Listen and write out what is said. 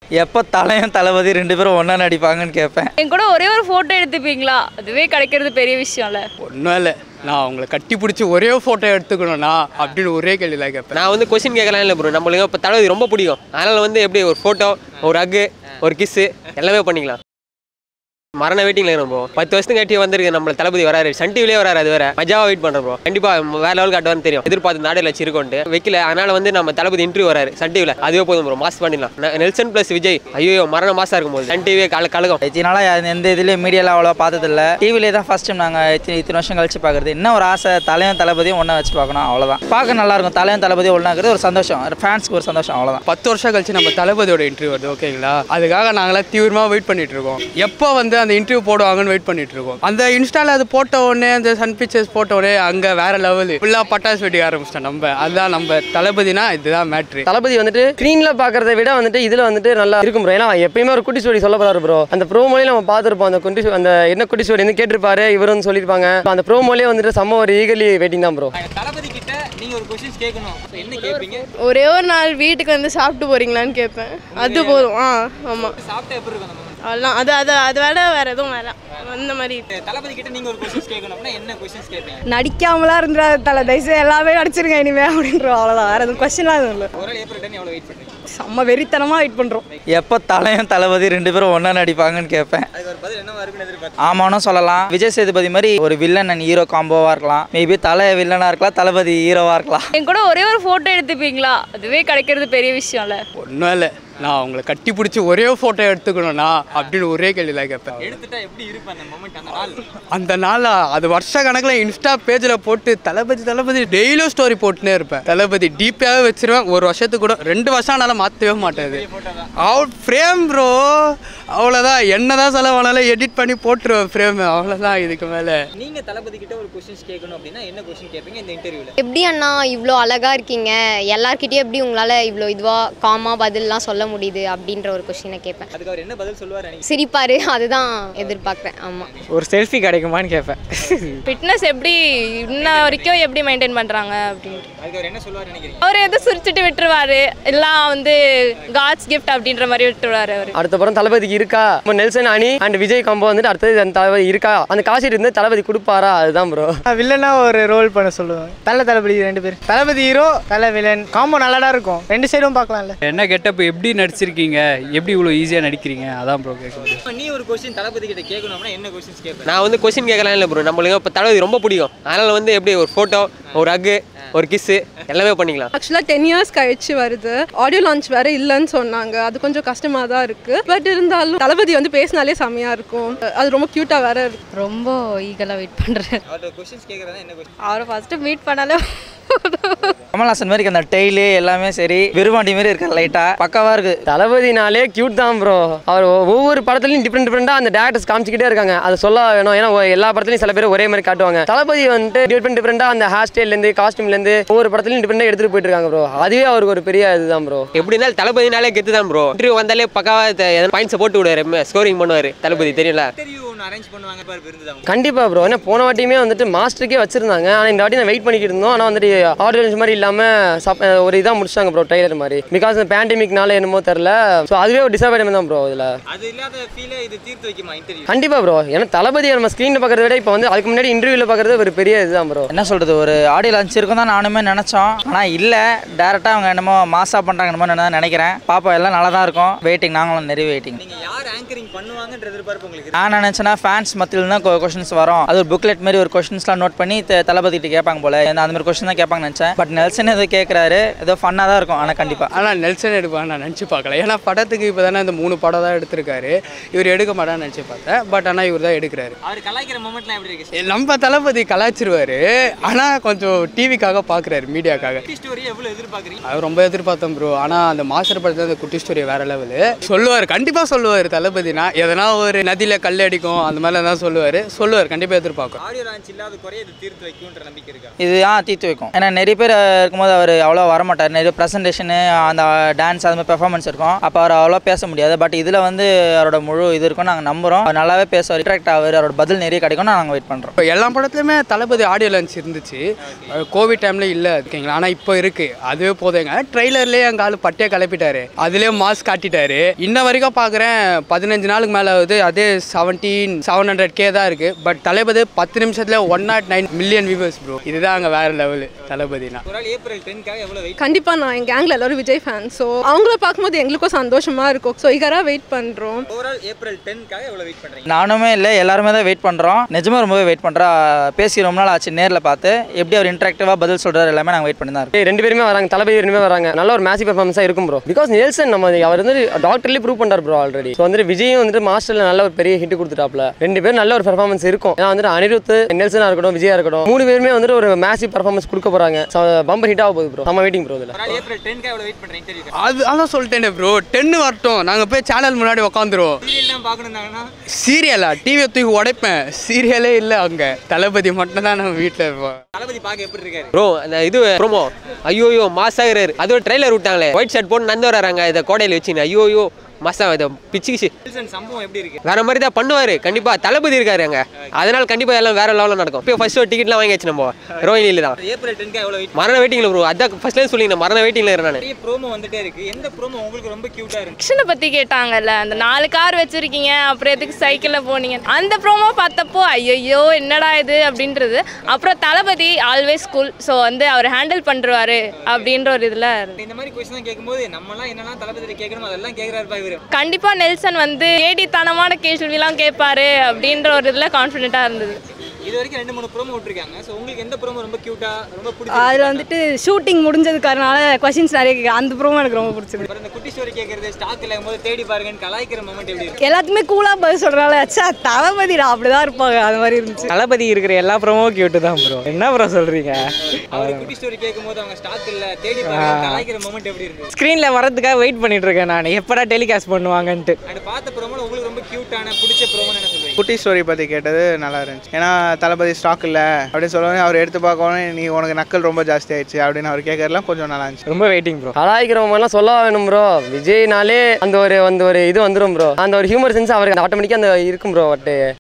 எப்போ தலையும் தளபதி ரெண்டு பேரும் ஒன்றா நடிப்பாங்கன்னு கேட்பேன் என் கூட ஒரே ஒரு ஃபோட்டோ எடுத்துப்பீங்களா அதுவே கிடைக்கிறது பெரிய விஷயம்ல ஒன்றும் இல்லை நான் அவங்கள கட்டி பிடிச்சி ஒரே ஃபோட்டோ எடுத்துக்கணும்னா அப்படின்னு ஒரே கேள்வியில் கேட்பேன் நான் வந்து கொஸ்டின் கேட்கலாம் இல்லை ப்ரோ நம்மளுக்கு இப்போ தளபதி ரொம்ப பிடிக்கும் அதனால் வந்து எப்படி ஒரு ஃபோட்டோ ஒரு அக்கு ஒரு கிஸ்ஸு எல்லாமே பண்ணிக்கலாம் மரண வெயிட்டிங்ல இருக்கும் ப்ரோ பத்து வருஷத்துக்கு கட்டி வந்திருக்கு நம்ம தளபதி வராரு சன் டிவிலே வராரு அது வேற மஜாவா வெயிட் பண்றோம் ப்ரோ கண்டிப்பா வேற லெவலுக்கு காட்டுவார்னு தெரியும் எதிர்பார்த்து நாடு லட்சம் இருக்கும்ட்டு வைக்கல அதனால வந்து நம்ம தளபதி இன்டர்வியூ வராரு சன் டிவில அதுவே போதும் ப்ரோ மாஸ் பண்ணிடலாம் நெ- நெல்சன் பிளஸ் விஜய் ஐயோ மரண மாசா இருக்கும் போது சன் டிவியே கல கலகம் இதனால எந்த இதுலேயும் மீடியாவில் அவ்வளோ பார்த்ததில்ல டிவிலே தான் ஃபஸ்ட் டைம் நாங்கள் இத்தனை இத்தனை வருஷம் கழிச்சு பார்க்குறது இன்னும் ஒரு ஆசை தலையும் தளபதியும் ஒன்றா வச்சு பார்க்கணும் அவ்வளோதான் பார்க்க நல்லா இருக்கும் தலையும் தளபதியும் ஒன்றாக்குறது ஒரு சந்தோஷம் ஃபேன்ஸ்க்கு ஒரு சந்தோஷம் அவ்வளோதான் பத்து வருஷம் கழிச்சு நம்ம தளபதியோட இன்டர்வியூ வருது ஓகேங்களா அதுக்காக நாங்களாம் தீவிரமாக வெயிட் பண்ணிட்டு இருக்கோம் எப்போ வந்து அந்த இன்டர்வியூ போடுவாங்கன்னு வெயிட் பண்ணிட்டு இருக்கோம் அந்த இன்ஸ்டால அது போட்ட உடனே அந்த சன் பிக்சர்ஸ் போட்ட உடனே அங்கே வேற லெவலு ஃபுல்லாக பட்டாசு வெடிக்க ஆரம்பிச்சிட்டோம் நம்ம அதுதான் நம்ம தளபதினா இதுதான் மேட்ரு தளபதி வந்துட்டு ஸ்க்ரீன்ல பாக்குறத விட வந்துட்டு இதுல வந்துட்டு நல்லா இருக்கும் ப்ரோ ஏன்னா எப்பயுமே ஒரு குட்டி ஸ்டோரி சொல்ல போறாரு ப்ரோ அந்த ப்ரோமோலயே நம்ம பார்த்துருப்போம் அந்த குட்டி அந்த என்ன குட்டி ஸ்டோரி வந்து கேட்டிருப்பாரு இவரு வந்து சொல்லியிருப்பாங்க அந்த ப்ரோமோலயே வந்துட்டு செம்ம ஒரு ஈகலி வெயிட்டிங் தான் ப்ரோ தளபதி கிட்ட நீங்க ஒரு கொஸ்டின்ஸ் கேட்கணும் அப்ப என்ன கேட்பீங்க ஒரே ஒரு நாள் வீட்டுக்கு வந்து சாப்பிட்டு போறீங்களான்னு கேட்பேன் அது போதும் ஆ ஆமாம் சாப்பிட்டா எப்படி இருக்கும் அந்த moment? அதெல்லாம் அது அது அது விட வேற எதுவும் வேணாம் அந்த மாதிரி தளபதி கிட்ட நீங்க ஒரு கொஸ்டின்ஸ் கேட்கணும் அப்படின்னா என்ன கொஸ்டின்ஸ் கேட்பீங்க நடிக்காமலாம் இருந்தா தலை தயவுசெய்து எல்லாமே நடிச்சிருங்க இனிமே அப்படின்றோம் அவ்வளோதான் வேற எதுவும் கொஸ்டின்லாம் எதுவும் இல்லை ஒரு நாள் ஏப்ரல் டென் எவ்வளவு வெயிட் பண்றீங்க செம்ம வெறித்தனமாக வெயிட் பண்ணுறோம் எப்போ தலையும் தளபதி ரெண்டு பேரும் ஒன்றா நடிப்பாங்கன்னு கேட்பேன் அதுக்கு ஒரு பதில் என்னவா இருக்குன்னு எதிர்பார்த்து ஆமானும் சொல்லலாம் விஜய் சேதுபதி மாதிரி ஒரு வில்லன் அண்ட் ஹீரோ காம்போவாக இருக்கலாம் மேபி தலை வில்லனாக இருக்கலாம் தளபதி ஹீரோவாக இருக்கலாம் என் கூட ஒரே ஒரு ஃபோட்டோ எடுத்துப்பீங்களா அதுவே கிடைக்கிறது பெரிய விஷயம்ல ஒன்றும் இல்லை நான் அவங்கள கட்டி பிடிச்சி ஒரே ஃபோட்டோ எடுத்துக்கணும்னா அப்படின்னு ஒரே கேள்வியில் கேட்பேன் எடுத்துட்டா எப்படி இருக்கும் அந்த மொமெண்ட் அந்த நாள் அந்த நாள் அது வருஷ கணக்கில் இன்ஸ்டா பேஜில் போட்டு தளபதி தளபதி டெய்லியும் ஸ்டோரி போட்டுனே இருப்பேன் தளபதி டீப்பாகவே வச்சிருவேன் ஒரு வருஷத்துக்கு கூட ரெண்டு வருஷம் ஆனாலும் மாற்றவே மாட்டேது அவள் ஃப்ரேம் ப்ரோ அவ்வளோதான் என்ன தான் செலவானாலும் எடிட் பண்ணி போட்டுருவேன் ஃப்ரேம் அவ்வளோதான் இதுக்கு மேலே நீங்க தளபதி கிட்ட ஒரு கொஸ்டின்ஸ் கேட்கணும் அப்படின்னா என்ன கொஸ்டின் கேட்பீங்க இந்த இன்டர்வியூல எப்படி அண்ணா இவ்வளோ அழகா இருக்கீங்க எல்லார்கிட்டயும் எப்படி உங்களால் இவ்வளோ இதுவாக காமா பதில்லாம் சொல்ல முடியுது அப்படின்ற ஒரு கொஷினை கேட்பேன் அதுக்கு அவர் என்ன பதில் சொல்லுவார் நினைக்கிறீங்க சிரிப்பாரு அதுதான் எதிர்பார்க்குறேன் ஆமாம் ஒரு செல்ஃபி கிடைக்குமான்னு கேட்பேன் ஃபிட்னஸ் எப்படி இன்ன வரைக்கும் எப்படி மெயின்டைன் பண்ணுறாங்க அப்படின்ட்டு அதுக்கு அவர் என்ன சொல்லுவார் நினைக்கிறீங்க அவர் எதுவும் சிரிச்சிட்டு விட்டுருவாரு எல்லாம் வந்து காட்ஸ் கிஃப்ட் அப்படின்ற மாதிரி விட்டுருவாரு அவர் அடுத்த படம் தளபதிக்கு இருக்கா நம்ம நெல்சன் அணி அண்ட் விஜய் காம்போ வந்துட்டு அடுத்தது அந்த தளபதி இருக்கா அந்த காசு இருந்து தளபதி கொடுப்பாரா அதுதான் ப்ரோ வில்லனா ஒரு ரோல் பண்ண சொல்லுவேன் தலை தளபதி ரெண்டு பேர் Thalapathy hero Thala villain combo நல்லாடா இருக்கும் ரெண்டு சைடும் பார்க்கலாம்ல என்ன கெட்டப் எப்படி நடிச்சிருக்கீங்க எப்படி இவ்வளோ ஈஸியாக நடிக்கிறீங்க அதான் ப்ரோ கேட்குறது இப்ப நீ ஒரு கொஸ்டின் தளபதி கிட்ட கேட்கணும் அப்படின்னா என்ன கொஸ்டின்ஸ் கேட்பேன் நான் வந்து கொஸ்டின் கேட்கலாம் இல்லை ப்ரோ நம்மளுக்கு இப்போ தளபதி ரொம்ப பிடிக்கும் அதனால வந்து எப்படி ஒரு ஃபோட்டோ ஒரு அக்கு ஒரு கிஸ்ஸு எல்லாமே பண்ணிக்கலாம் ஆக்சுவலாக டென் இயர்ஸ் கழிச்சு வருது ஆடியோ லான்ச் வேற இல்லைன்னு சொன்னாங்க அது கொஞ்சம் கஷ்டமாக தான் இருக்கு பட் இருந்தாலும் தளபதி வந்து பேசினாலே செமையா இருக்கும் அது ரொம்ப க்யூட்டாக வேற இருக்கு ரொம்ப ஈகலாக வெயிட் பண்ணுறேன் அவர்கிட்ட கொஸ்டின்ஸ் கேட்கறதா என்ன கொஸ்டின் அவரை ஃபஸ்ட்டு மீட் பண்ணாலே கமல்ஹாசன் மாதிரி அந்த டெய்லு எல்லாமே சரி விரும்பாண்டி மாதிரி இருக்கு லைட்டாக பக்காவாக இருக்குது தளபதினாலே கியூட் தான் ப்ரோ அவர் ஒ- ஒவ்வொரு படத்துலையும் டிஃப்ரெண்ட் டிஃப்ரெண்டாக அந்த டேரக்டர்ஸ் காமிச்சிக்கிட்டே இருக்காங்க அதை சொல்ல வேணும் ஏன்னா ஒ- எல்லா படத்துலையும் சில பேர் ஒரே மாதிரி காட்டுவாங்க தளபதி வந்துட்டு டிஃப்ரெண்ட் டிஃப்ரெண்டாக அந்த ஹேர் ஸ்டைல்லேருந்து காஸ்டியூம்லேருந்து ஒவ்வொரு படத்துலையும் டிஃப்ரெண்டாக எடுத்துகிட்டு போயிட்டு இருக்காங்க ப்ரோ அதுவே அவருக்கு ஒரு பெரிய இதுதான் ப்ரோ எப்படி இருந்தாலும் தளபதினாலே கெத்து தான் ப்ரோ இன்டர்வியூ வந்தாலே பக்காவாக பாயிண்ட்ஸை போட்டு விடுவாரு ஸ்கோரிங் பண்ணுவார் தளபதி தெரியல இன்டர்வியூ ஒன்று அரேஞ்ச் பண்ணுவாங்க பாரு விருந்து அவங்க கண்டிப்பாக ப்ரோ ஏன்னா போன வாட்டியுமே வந்துட்டு மாஸ்டருக்கே வச்சிருந்தாங்க ஆனால் இந்த வாட்டி நான் வெயிட் பண்ணிக்கிட்டு இருந்தோம் ஆனால் வந்துட்டு ஆடியன்ஸ் மாதிரி இல்லாமல் ஒரு இதாக முடிச்சாங்க ப்ரோ ட்ரைலர் மாதிரி பிகாஸ் இந்த பேண்டமிக்னால என்னமோ தெரில ஸோ அதுவே ஒரு டிசப்பாயின்மெண்ட் தான் ப்ரோ இதில் அது இல்லாத ஃபீலை இது தீர்த்து வைக்குமா இன்டர்வியூ கண்டிப்பாக ப்ரோ ஏன்னா தளபதி நம்ம ஸ்க்ரீனில் பார்க்கறத விட இப்போ வந்து அதுக்கு முன்னாடி இன்டர்வியூவில் பார்க்கறது ஒரு பெரிய இதுதான் ப்ரோ என்ன சொல்கிறது ஒரு ஆடியோ லான்ச் இருக்கும் தான் நானுமே நினச்சோம் ஆனால் இல்லை டேரெக்டாக அவங்க என்னமோ மாசாக பண்ணுறாங்க என்னமோ நான் நினைக்கிறேன் பாப்பா எல்லாம் நல்லா தான் இருக்கும் வெயிட்டிங் நாங்களும் நிறைய வெயிட்டிங் நீங்க யார் ஆங்கரிங் பண்ணுவாங்கன்ற எதிர்பார்ப்பு உங்களுக்கு இருக்கு? நான் நினச்சேன்னா ஃபேன்ஸ் மத்தியில் தான் கொஷின்ஸ் வரும் அது ஒரு புக்லெட் மாதிரி ஒரு கொஷின்ஸ்லாம் நோட் பண்ணி த- தளபதி கிட்ட கேட்பாங்க போல நான் அந்த மாதிரி கொஷின் தான் கேட்பாங்கன்னு நினச்சேன் பட் நெல்சன் ஏதோ கேட்குறாரு ஏதோ ஃபன்னாக தான் இருக்கும் ஆனால் கண்டிப்பாக ஆனால் நெல்சன் எடுப்பான்னு நான் நினச்சி பார்க்கல ஏன்னா படத்துக்கு இப்போ தானே இந்த மூணு படம் தான் எடுத்திருக்காரு இவர் எடுக்க மாட்டான்னு நினச்சி பார்த்தேன் பட் ஆனால் இவர் தான் எடுக்கிறாரு அவர் கலாய்க்கிற மொமெண்ட்லாம் எப்படி இருக்கு நம்ம தளபதி கலாய்ச்சிருவாரு ஆனால் கொஞ்சம் டிவிக்காக பார்க்குறாரு மீடியாக்காக குட்டி ஸ்டோரி எவ்வளவு எதிர்பார்க்குறீங்க அது ரொம்ப எதிர்பார்த்தேன் ப்ரோ ஆனால் அந்த மாஸ்டர் படத்தில் அந்த குட்டி ஸ்டோரி வேற லெவலு சொல்லுவார் கண்டிப்பாக சொல்லுவார் தளபதினா எதனா ஒரு நதியில் கல் அடிக்கும் அந்த மாதிரிலாம் தான் சொல்லுவார் சொல்லுவார் கண்டிப்பாக எதிர்பார்க்கும் ஆடியோ லான்ச் இல்லாத குறைய இது தீர்த்து வைக்கும்ன்ற நம்பிக்கை இருக்கா இது ஆ தீர்த்து வைக்கும் ஏன்னா நிறைய பேர் இருக்கும்போது அவர் அவ்வளோ வரமாட்டார் நிறைய ப்ரெசன்டேஷனு அந்த டான்ஸ் அது மாதிரி பெர்ஃபார்மன்ஸ் இருக்கும் அப்போ அவர் அவ்வளோ பேச முடியாது பட் இதில் வந்து அவரோட முழு இது இருக்கும் நாங்கள் நம்புகிறோம் அவர் நல்லாவே பேசுவார் இன்ட்ராக்ட் ஆவார் அவரோட பதில் நிறைய கிடைக்கும் நாங்கள் வெயிட் பண்ணுறோம் இப்போ எல்லா படத்துலையுமே தளபதி ஆடியோ லான்ச் இருந்துச்சு கோவிட் டைமில் இல்லை ஓகேங்களா ஆனால் இப்போ இருக்குது அதுவே போதுங்க ட்ரெய்லர்லேயே எங்கள் ஆள் பட்டையை கிளப்பிட்டாரு அதுலேயே மாஸ்க் காட்டிட்டாரு இன்ன வரைக்கும் பார்க்குறேன் பதினஞ்சு நாளுக்கு மேலே ஆகுது அதே செவன்டீன் செவன் ஹண்ட்ரட் கே தான் இருக்குது பட் தளபதி பத்து நிமிஷத்தில் one naught nine million viewers bro இதுதான் அங்கே வேறு லெவலு தளபதினா ஒரு நாள் ஏப்ரல் டென்க்காக எவ்வளோ வெயிட் கண்டிப்பாக நான் எங்கள் கேங்கில் எல்லாரும் விஜய் ஃபேன் ஸோ அவங்கள பார்க்கும்போது எங்களுக்கும் சந்தோஷமாக இருக்கும் ஸோ இகராக வெயிட் பண்ணுறோம் ஓவரால் ஏப்ரல் டென்க்காக எவ்வளோ வெயிட் பண்ணுறீங்க நானுமே இல்லை எல்லாருமே தான் வெயிட் பண்ணுறோம் நிஜமாக ரொம்பவே வெயிட் பண்ணுறோம் பேசி ரொம்ப நாள் ஆச்சு நேரில் பார்த்து எப்படி அவர் இன்ட்ராக்டிவாக பதில் சொல்கிறார் எல்லாமே நாங்கள் வெயிட் பண்ணி தான் இருக்கோம் ஏய், ரெண்டு பேருமே வராங்க தளபதி ரெண்டுமே வராங்க நல்ல ஒரு மேசி பெர்ஃபார்மன்ஸாக இருக்கும் ப்ரோ பிகாஸ் நெல்சன் நம்ம அவர் வந்து டாக்டர்லேயே ப்ரூவ் பண்ணார் ப்ரோ ஆல்ரெடி ஸோ வந்துட்டு விஜயும் வந்துட்டு மாஸ்டரில் நல்ல ஒரு பெரிய ஹிட் கொடுத்துட்டாப்ல ரெண்டு பேரும் நல்ல ஒரு பெர்ஃபார்மன்ஸ் இருக்கும் ஏன்னா வந்துட்டு அனிருத் நெல்சனாக இருக்கட்டும் விஜயா இருக்கட்டும் மூணு பேருமே வந்துட்டு ஒரு மேசி பெர்ஃபார்மன்ஸ் கொடுக்க போகிறாங்க பம்பர் ஹிட் ஆக போகுது ப்ரோ நம்ம வெயிட்டிங் ப்ரோ இதில் ஒரு நாள் ஏப்ரல் டென்க்காக எவ்வளோ வெயிட் பண்ணுறீங்க இன்டர்வியூ அது அதான் சொல்லிட்டேனே ப்ரோ டென்னு வரட்டும் நாங்கள் போய் சேனல் முன்னாடி உட்காந்துருவோம் சீரியல் தான் பார்க்கணுன்னாங்கன்னா சீரியலா டிவியை தூக்கி உடைப்பேன் சீரியலே இல்லை அங்கே தளபதி மட்டும் தான் நம்ம வீட்டில் இருப்போம் தளபதி பார்க்க எப்படி இருக்காரு ப்ரோ அந்த இது ப்ரோமோ ஐயோயோ மாசாகிறாரு அது ஒரு ட்ரைலர் விட்டாங்களே ஒயிட் ஷர்ட் போட்டு நந்து வராங்க இதை கோடையில் வச்சுன்னு ஐயோயோ மாசா இதை பிச்சுக்கிச்சு நெல்சன் சம்பவம் எப்படி இருக்கு வேற மாதிரி தான் பண்ணுவாரு கண்டிப்பா தளபதி இருக்காரு அங்க அதனால கண்டிப்பா எல்லாம் வேற லெவலில் நடக்கும் இப்போ ஃபர்ஸ்ட் ஒரு டிக்கெட்லாம் வாங்கியாச்சு நம்ம ரோஹினியில தான் ஏப்ரல் டென்க்காக எவ்வளோ வெயிட் மரண வெயிட்டிங்ல ப்ரோ அதான் ஃபர்ஸ்ட்லேயே சொல்லிங்க மரண வெயிட்டிங்ல இருக்கேன் நான் நிறைய ப்ரோமோ வந்துட்டே இருக்கு எந்த ப்ரோமோ உங்களுக்கு ரொம்ப கியூட்டா இருக்கு ஆக்ஷனை பற்றி கேட்டாங்கல்ல அந்த நாலு கார் வச்சுருக்கீங்க அப்புறம் எதுக்கு சைக்கிளில் போனீங்க அந்த ப்ரோமோ பார்த்தப்போ ஐயோ என்னடா இது அப்படின்றது அப்புறம் தளபதி ஆல்வேஸ் ஸ்கூல் ஸோ வந்து அவர் ஹேண்டில் பண்ணுறாரு அப்படின்ற ஒரு இதில் இந்த மாதிரி கொஸ்டின் கேட்கும்போது நம்மலாம் என்னெல்லாம் தளபதி கேட்கணுமோ அதெல்லாம் கேட்குறாரு இவரு கண்டிப்பாக நெல்சன் வந்து ஏடித்தனமான கேள்விலாம் கேட்பாரு அப்படின்ற ஒரு இதில் கான்ஃபிடென்ட்டாக இருந்தது இது வரைக்கும் ரெண்டு மூணு ப்ரோமோ விட்டுருக்காங்க ஸோ உங்களுக்கு எந்த ப்ரோமோ ரொம்ப கியூட்டா ரொம்ப பிடிச்சி அதில் வந்துட்டு ஷூட்டிங் முடிஞ்சதுக்காரனால கொஷின்ஸ் நிறைய கேட்க அந்த ப்ரோமோ எனக்கு ரொம்ப பிடிச்சிருக்கு அப்புறம் இந்த குட்டி ஸ்டோரி கேட்கறது ஸ்டாக் இல்லாம போது தேடி பாருங்கன்னு கலாய்க்கிற மொமெண்ட் எப்படி இருக்கு எல்லாத்துக்குமே கூலாக பதில் சொல்கிறனால அச்சா தளபதிடா அப்படிதான் இருப்பாங்க அது மாதிரி இருந்துச்சு தளபதி இருக்கிற எல்லா ப்ரோமோ கியூட்டு தான் ப்ரோ என்ன ப்ரோ சொல்கிறீங்க அவர் குட்டி ஸ்டோரி கேட்கும்போது அவங்க ஸ்டாக் இல்ல தேடி பாருங்க கலாய்க்கிற மொமெண்ட் எப்படி இருக்கு ஸ்க்ரீனில் வரதுக்காக வெயிட் பண்ணிட்டு இருக்கேன் நான் எப்படா டெலிகாஸ்ட் பண்ணுவாங்கன்ட்டு அண்ட் பார்த்த ப்ரோமோல உங்களுக்கு ரொம்ப கியூட்டான பிடிச்ச ப்ரோமோன்னு என்ன சொல்றீங்க குட்டி ஸ்டோரி பற்றி கேட்டது நல்லா இருந்துச்சு ஏன்னா தளபதி ஸ்டாக் இல்லை அப்படின்னு சொல்லுவாங்க அவர் எடுத்து பார்க்கணும் நீ உனக்கு நக்கல் ரொம்ப ஜாஸ்தி ஆயிடுச்சு அப்படின்னு அவர் கேட்கறதுலாம் கொஞ்சம் நல்லா இருந்துச்சு ரொம்ப வெயிட்டிங் ப்ரோ கலாய்க்கிறவங்கலாம் சொல்ல வேணும் ப்ரோ விஜய்னாலே அந்த ஒரு அந்த ஒரு இது வந்துடும் ப்ரோ அந்த ஒரு ஹியூமர் சென்ஸ் அவருக்கு ஆட்டோமேட்டிக்காக அந்த இருக்கும் ப்ரோ பட்டு